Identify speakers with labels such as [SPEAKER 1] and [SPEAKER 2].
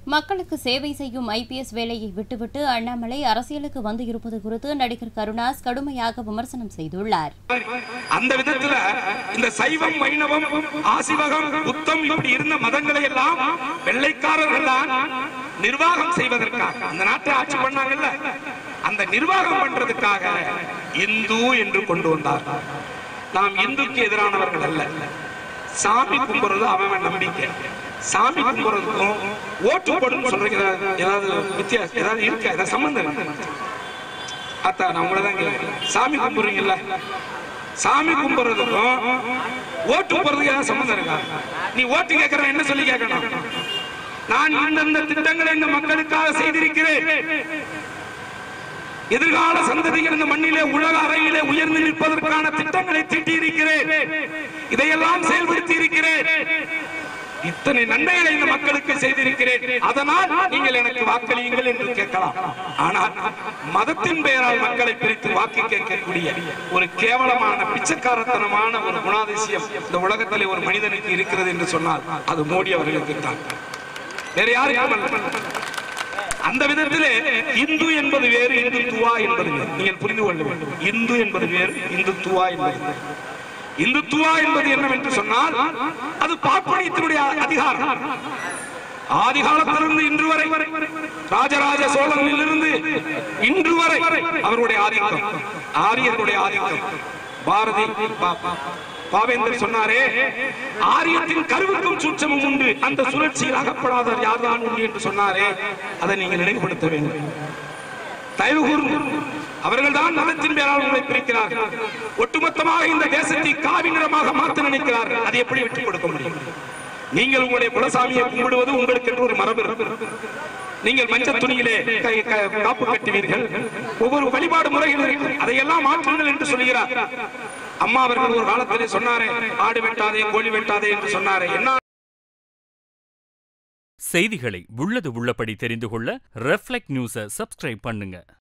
[SPEAKER 1] மக்களுக்கு சேவை செய்யும் ஐபிஎஸ் வேலையை விட்டுவிட்டு அண்ணாமலை அரசியலுக்கு வந்து இருப்பது குறித்து நடிகர் கருணாஸ் கடுமையாக விமர்சனம் செய்துள்ளார்
[SPEAKER 2] அந்த விதத்துல இந்த சைவம் வைணவம் ஆசிவகம் புத்தம் இப்படி இருந்த மதங்களை எல்லாம் வெள்ளைக்காரர்கள் தான் நிர்வாகம் செய்வதற்காக அந்த நாட்டை ஆட்சி பண்ணாங்கல்ல அந்த நிர்வாகம் பண்றதுக்காக இந்து என்று கொண்டு வந்தார் நாம் இந்துக்கு எதிரானவர்கள் அல்ல சாமி கும்பிடுறது அவன் நம்பிக்கை சாமி கும்பிடுறதுக்கும் ஓட்டு போடுன்னு சொல்றீங்க ஏதாவது- ஏதாவது வித்தியாசம் ஏதாவது இருக்கா ஏதாவது சம்பந்தம் இருக்கா அத்தா நான் உங்களை தான் கேட்கிறேன். சாமி கும்பிடுறீங்கல்ல சாமி கும்பிடுறதுக்கும் ஓட்டு போறதுக்கு ஏதாவது சம்மந்தம் இருக்கா நீ ஓட்டு கேட்கற என்ன சொல்லி கேட்கணும் நான் இந்தந்த திட்டங்களை இந்த மக்களுக்காக செய்திருக்கிறேன் எதிர்கால சந்ததிகள் இந்த மண்ணிலே உலக அறையிலே உயர்ந்து நிற்பதற்கான திட்டங்களை தீட்டியிருக்கிறேன் இதையெல்லாம் செயல்படுத்தி இருக்கிறேன் இத்தனை நன்மைகளை இந்த மக்களுக்கு செய்திருக்கிறேன் அதனால் நீங்கள் எனக்கு வாக்களியுங்கள் என்று கேட்கலாம் ஆனால் மதத்தின் பெயரால் மக்களை பிரித்து வாக்கு கேட்கக்கூடிய ஒரு கேவலமான பிச்சைக்காரத்தனமான ஒரு குணாதிசயம் இந்த உலகத்திலே ஒரு மனிதனுக்கு இருக்கிறது என்று சொன்னால் அது மோடி அவர்களுக்கு தான் வேற யாருக்கும் அல்ல அந்த விதத்திலே இந்து என்பது வேறு இந்துத்துவா என்பது வேறு நீங்கள் புரிந்து கொள்ள வேண்டும் இந்து என்பது வேறு இந்துத்துவா என்பது வேறு. இந்துத்துவா என்பது என்னவென்று சொன்னால் அது பார்ப்பனியத்தினுடைய அதிகாரம் ஆதி காலத்திலிருந்து இன்று வரை ராஜராஜ சோழனிலிருந்து இன்று வரை அவருடைய ஆதிக்கம் ஆரியர்களுடைய ஆதிக்கம் பாரதி பா- பா- பாவேந்தர் சொன்னாரே ஆரியத்தின் கருவுக்கும் சூட்சமும் உண்டு அந்த சுழற்சியில் அகப்படாதவர் யார்தான் உண்டு என்று சொன்னாரே அதை நீங்கள் நினைவுபடுத்த வேண்டும் தயவு கூர்ந்து அவர்கள் தான் மதத்தின் பேரால் உங்களை பிரிக்கிறார்கள் ஒட்டுமொத்தமாக இந்த தேசத்தை காவி நிறமாக மாற்ற நினைக்கிறார்கள் அதை எப்படி விட்டுக் கொடுக்க முடியும் நீங்கள் உங்களுடைய குலசாமியை கும்பிடுவது உங்களுக்கு என்று ஒரு மரபு இருக்கு. நீங்கள் மஞ்சள் துணியிலே கை- க- காப்பு கட்டுவீர்கள் ஒவ்வொரு வழிபாடு முறைகள் இருக்கு அதையெல்லாம் மாற்றுங்கள் என்று சொல்கிறார் அம்மா அவர்கள் ஒரு காலத்திலே சொன்னாரே ஆடு வெட்டாதே கோழி வெட்டாதே என்று சொன்னாரே என்ன
[SPEAKER 3] செய்திகளை உள்ளது உள்ளபடி தெரிந்து கொள்ள ரெஃப்ளெக்ட் நியூஸை சப்ஸ்கிரைப் பண்ணுங்க